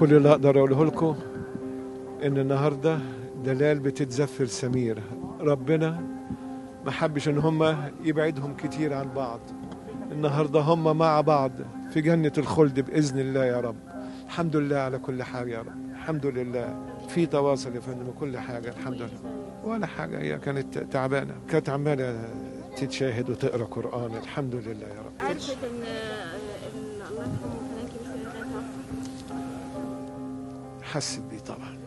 كل اللي اقدر اقوله لكم ان النهارده دلال بتتزفر سمير ربنا ما حبش ان هم يبعدهم كتير عن بعض النهارده هم مع بعض في جنة الخلد بإذن الله يا رب الحمد لله على كل حاجة يا رب الحمد لله في تواصل يا فندم وكل حاجة الحمد لله ولا حاجة هي كانت تعبانة كانت عمالة تتشاهد وتقرأ قرآن الحمد لله يا رب عرفت ان ان الله يرحمه فنان كبير في الغنى حست بيه طبعا